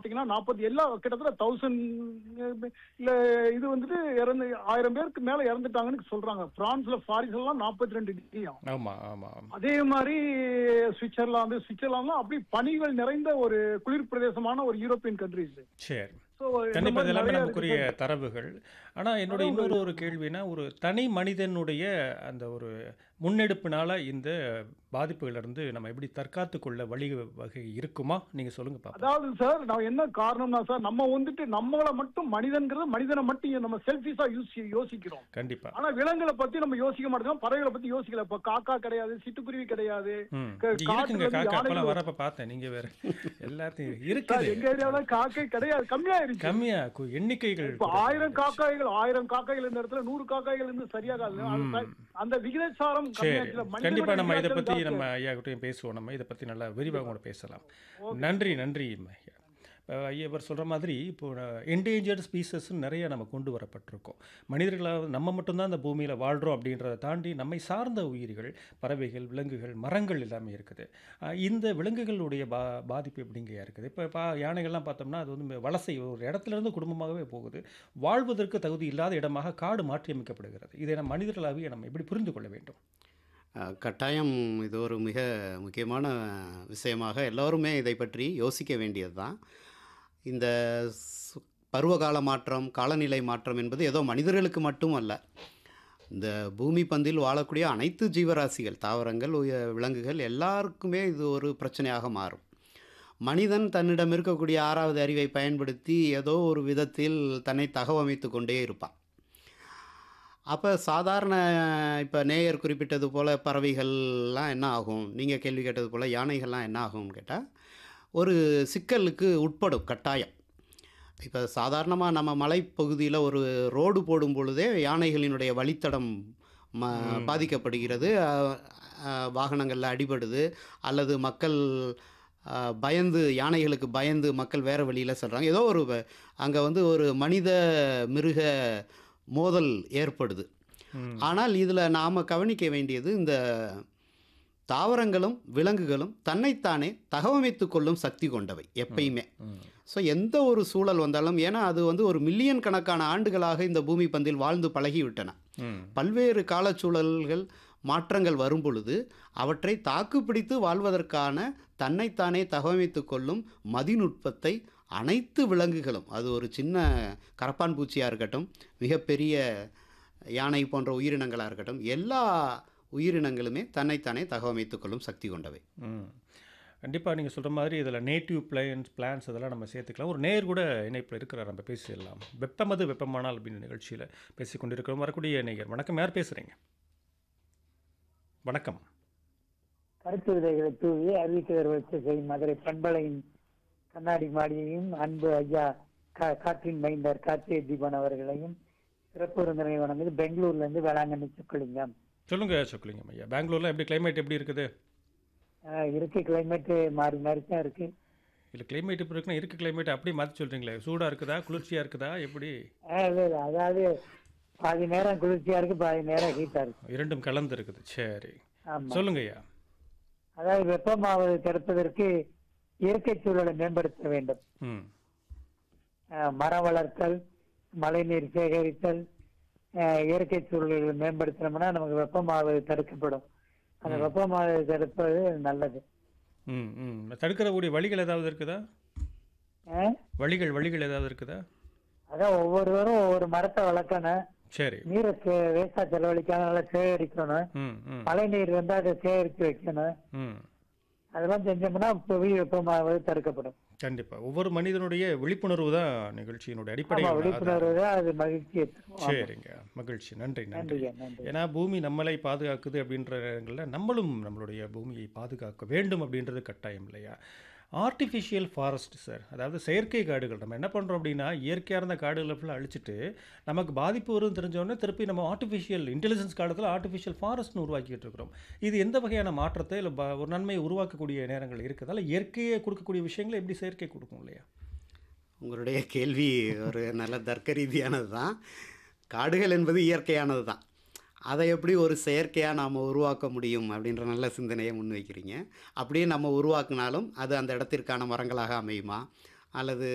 பாத்தீங்கன்னா நாற்பத்தி எல்லா கிட்டத்தட்ட தௌசண்ட் இல்ல இது வந்துட்டு இறந்து ஆயிரம் பேருக்கு மேல இறந்துட்டாங்கன்னு சொல்றாங்க பிரான்ஸ்ல பாரிஸ் எல்லாம் நாற்பத்தி ரெண்டு டிகிரியாம் ஆமா ஆமா ஆமா அதே மாதிரி சுவிட்சர்லாந்து சுவிட்சர்லாந்துலாம் அப்படி பனிகள் நிறைந்த ஒரு குளிர் பிரதேசமான ஒரு யூரோப்பியன் கண்ட்ரிஸ் சரி ஸோ கண்டிப்பா இது எல்லாமே நமக்குரிய தரவுகள் ஆனா என்னோட இன்னொரு ஒரு கேள்வினா ஒரு தனி மனிதனுடைய அந்த ஒரு முன்னெடுப்பினால இந்த பாதிப்புகள்ல இருந்து நம்ம எப்படி தற்காத்து கொள்ள வழி வகை இருக்குமா நீங்க சொல்லுங்க பாப்போம் அதாவது சார் நான் என்ன காரணம்னா சார் நம்ம வந்துட்டு நம்மள மட்டும் மனிதன்கிறது மனிதனை மட்டும் நம்ம செல்ஃபிஷா யூசி யோசிக்கிறோம் கண்டிப்பா ஆனா விலங்குகளை பத்தி நம்ம யோசிக்க மாட்டோம் பறவைகளை பத்தி யோசிக்கல இப்ப காக்கா கிடையாது சிட்டுக்குருவி கிடையாது ம் க- இங்க காட்டுல இருக்குங்க இருந்து காக்கா அப்பெல்லாம் யானைகள் வரப்ப பார்த்தேன் நீங்க வேற எல்லாத்தையும் சார், இருக்குது எங்க ஏரியாவில காக்கை கிடையாது கம்மியா இருக்கு கம்மியா கு- எண்ணிக்கைகள் இப்ப ஆயிரம் காக்காய்கள் ஆயிரம் காக்காய்கள் இந்த இடத்துல நூறு காக்காய்கள் இருந்து சரியாகாது அந்த ச- அந்த விகிதாச்சாரம் சரி கம்மியாச்சுல மனிதனுடைய கண்டிப்பா நம்ம இதை விகிதாச்சாரம் பத்தி ஜாஸ்தி. நம்ம ஐயா கிட்டயும் பேசுவோம் நம்ம இதை பத்தி நல்லா விரிவாக கூட பேசலாம் நன்றி நன்றி ஐயா இப்போ ஐயா இவர் சொல்கிற மாதிரி இப்போ என்டேஞ்சர்ட் ஸ்பீசஸ்ன்னு நிறைய நம்ம கொண்டு வரப்பட்டிருக்கோம் மனிதர்களாக நம்ம மட்டும்தான் இந்த பூமியில் வாழ்கிறோம் அப்படின்றத தாண்டி நம்மை சார்ந்த உயிர்கள் பறவைகள் விலங்குகள் மரங்கள் எல்லாமே இருக்குது அஹ் இந்த விலங்குகளுடைய பா பாதிப்பு எப்படிங்கயா இருக்குது இப்போ பா யானைகள்லாம் பார்த்தோம்னா அது வந்து வலசை ஒரு இடத்துல இருந்து குடும்பமாகவே போகுது வாழ்வதற்கு தகுதி இல்லாத இடமாக காடு மாற்றியமைக்கப்படுகிறது இதை நம்ம மனிதர்களாகவே நம்ம எப்படி புரிந்து கொள்ள வேண்டும் அஹ், கட்டாயம் இது ஒரு மிக முக்கியமான விஷயமாக எல்லோருமே இதை பற்றி யோசிக்க வேண்டியது தான் இந்த சு- பருவகால மாற்றம் காலநிலை மாற்றம் என்பது ஏதோ மனிதர்களுக்கு மட்டும் அல்ல இந்த பூமி பந்தில் வாழக்கூடிய அனைத்து ஜீவராசிகள் தாவரங்கள் உய- விலங்குகள் எல்லாருக்குமே இது ஒரு பிரச்சனையாக மாறும் மனிதன் தன்னிடம் இருக்கக்கூடிய ஆறாவது அறிவை பயன்படுத்தி ஏதோ ஒரு விதத்தில் தன்னை தகவமைத்து கொண்டே இருப்பான் அப்போ சாதாரண இப்போ நேயர் குறிப்பிட்டது போல் பறவைகள்லாம் என்ன ஆகும் நீங்கள் கேள்வி கேட்டது போல் யானைகள்லாம் என்ன ஆகும்னு கேட்டால் ஒரு சிக்கலுக்கு உட்படும் கட்டாயம் இப்போ சாதாரணமாக நம்ம மலைப்பகுதியில் ஒரு ரோடு போடும் பொழுதே யானைகளினுடைய வழித்தடம் ம பாதிக்கப்படுகிறது அஹ், அஹ், வாகனங்களில் அடிபடுது அல்லது மக்கள் அஹ், பயந்து யானைகளுக்கு பயந்து மக்கள் வேறு வழியில் செல்கிறாங்க ஏதோ ஒரு அங்கே வந்து ஒரு மனித மிருக மோதல் ஏற்படுது ம். ஆனால் இதில் நாம் கவனிக்க வேண்டியது இந்த தாவரங்களும் விலங்குகளும் தன்னைத்தானே தகவமைத்து கொள்ளும் சக்தி கொண்டவை எப்பயுமே ம். ஸோ எந்த ஒரு சூழல் வந்தாலும் ஏன்னா அது வந்து ஒரு மில்லியன் கணக்கான ஆண்டுகளாக இந்த பூமி பந்தில் வாழ்ந்து பழகிவிட்டன ம் பல்வேறு காலச்சூழல்கள் மாற்றங்கள் வரும் பொழுது அவற்றை தாக்குப்பிடித்து வாழ்வதற்கான தன்னைத்தானே தகவமைத்து கொள்ளும் மதிநுட்பத்தை அனைத்து விலங்குகளும் அது ஒரு சின்ன கரப்பான் பூச்சியாக இருக்கட்டும் மிகப்பெரிய யானை போன்ற உயிரினங்களாக இருக்கட்டும் எல்லா உயிரினங்களுமே தன்னைத்தானே தகவமைத்து கொள்ளும் சக்தி கொண்டவை ம் கண்டிப்பாக நீங்கள் சொல்கிற மாதிரி இதில் நேட்டிவ் பிளான்ஸ் பிளான்ஸ் இதெல்லாம் நம்ம சேர்த்துக்கலாம் ஒரு நேர் கூட இணைப்பில் இருக்கிறார் நம்ம பேசிடலாம் வெப்பமது வெப்பமானால் அப்படின்னு நிகழ்ச்சியில் பேசி கொண்டிருக்கிறோம் வரக்கூடிய நேயர் வணக்கம் யார் பேசுகிறீங்க வணக்கம் கருத்து விதைகளை தூவி அறிவிக்கவர் வச்ச செய்யும் மதுரை பண்பலையின் கண்ணாடி மாடியையும் அன்பு ஐயா கா- காற்றின் மைந்தர் கார்த்திகை தீபன் அவர்களையும் சிறப்பு விருந்தினை வணங்குது பெங்களூர்ல இருந்து வேளாங்கண்ணி சுக்குலிங்கம் சொல்லுங்க சொக்கலிங்கம் ஐயா பெங்களூரில் எப்படி climate எப்படி இருக்குது ஆஹ் இருக்கு கிளைமேட் மாறி மாறி தான் இருக்கு இல்லை climate இப்படி இருக்குன்னா இருக்கு climate அப்படியே மாற்றி சொல்கிறீங்களே சூடாக இருக்குதா குளிர்ச்சியாக இருக்குதா எப்படி ஆஹ் இல்ல, இல்ல, அதாவது பாதி நேரம் குளிர்ச்சியா இருக்கு பாதி நேரம் ஹீட்டா இருக்கு இரண்டும் கலந்து இருக்குது சரி ஆமா சொல்லுங்க ஐயா அதாவது வெப்பமாவது தடுப்பதற்கு இயற்கை சூழலை மேம்படுத்த வேண்டும் ம் ஆஹ் மரம் வளர்த்தல் மழைநீர் சேகரித்தல் ஆஹ் இயற்கை சூழல்களை மேம்படுத்தினோம்னா நமக்கு வெப்பமாவது தடுக்கப்படும் அந்த வெப்பமாவது தடுப்பது நல்லது ம் ம் தடுக்கிறக்கூடிய வழிகள் ஏதாவது இருக்குதா ஆஹ் வழிகள் வழிகள் ஏதாவது இருக்குதா அதான் ஒவ்வொருவரும் ஒவ்வொரு மரத்தை வளர்க்கணும் சரி நீரை சே- வேஸ்டா செலவழிக்காம நல்லா சேகரிக்கணும் ம் ம் மழை நீர் வந்து அதை சேகரித்து வைக்கணும் ம் அதெல்லாம் செஞ்சோம்னா புவி வெப்பமாவது தடுக்கப்படும் கண்டிப்பா ஒவ்வொரு மனிதனுடைய விழிப்புணர்வு தான் நிகழ்ச்சியினுடைய ஆமா அடிப்படை விழிப்புணர்வு தான் அது மகிழ்ச்சியை தரும். ஆமா. சரிங்க மகிழ்ச்சி நன்றி நன்றி நன்றிங்க நன்றி ஏன்னா பூமி நம்மளை பாதுகாக்குது அப்படின்ற நேரங்களில் நம்மளும் நம்மளுடைய பூமியை பாதுகாக்க வேண்டும் அப்படின்றது கட்டாயம் இல்லையா ஆர்டிஃபிஷியல் ஃபாரஸ்ட் சார் அதாவது செயற்கை காடுகள் நம்ம என்ன பண்ணுறோம் அப்படின்னா இயற்கையாக இருந்த காடுகளை ஃபுல்லாக அழிச்சிட்டு நமக்கு பாதிப்பு வரும்னு தெரிஞ்சோடனே திருப்பி நம்ம ஆர்டிஃபிஷியல் இன்டெலிஜென்ஸ் காலத்தில் ஆர்டிஃபிஷியல் ஃபாரஸ்ட்னு உருவாக்கிட்டு இருக்கிறோம் இது எந்த வகையான மாற்றத்தை இல்லை ப- ஒரு நன்மையை உருவாக்கக்கூடிய நேரங்கள் இருக்குதால இயற்கையை கொடுக்கக்கூடிய விஷயங்களை எப்படி செயற்கை கொடுக்கும் இல்லையா உங்களுடைய கேள்வி ஒரு நல்ல தர்க்க ரீதியானது தான் காடுகள் என்பது இயற்கையானது தான் அதை எப்படி ஒரு செயற்கையாக நாம் உருவாக்க முடியும் அப்படின்ற நல்ல சிந்தனையை முன்வைக்கிறீங்க அப்படியே நம்ம உருவாக்குனாலும் அது அந்த இடத்திற்கான மரங்களாக அமையுமா அல்லது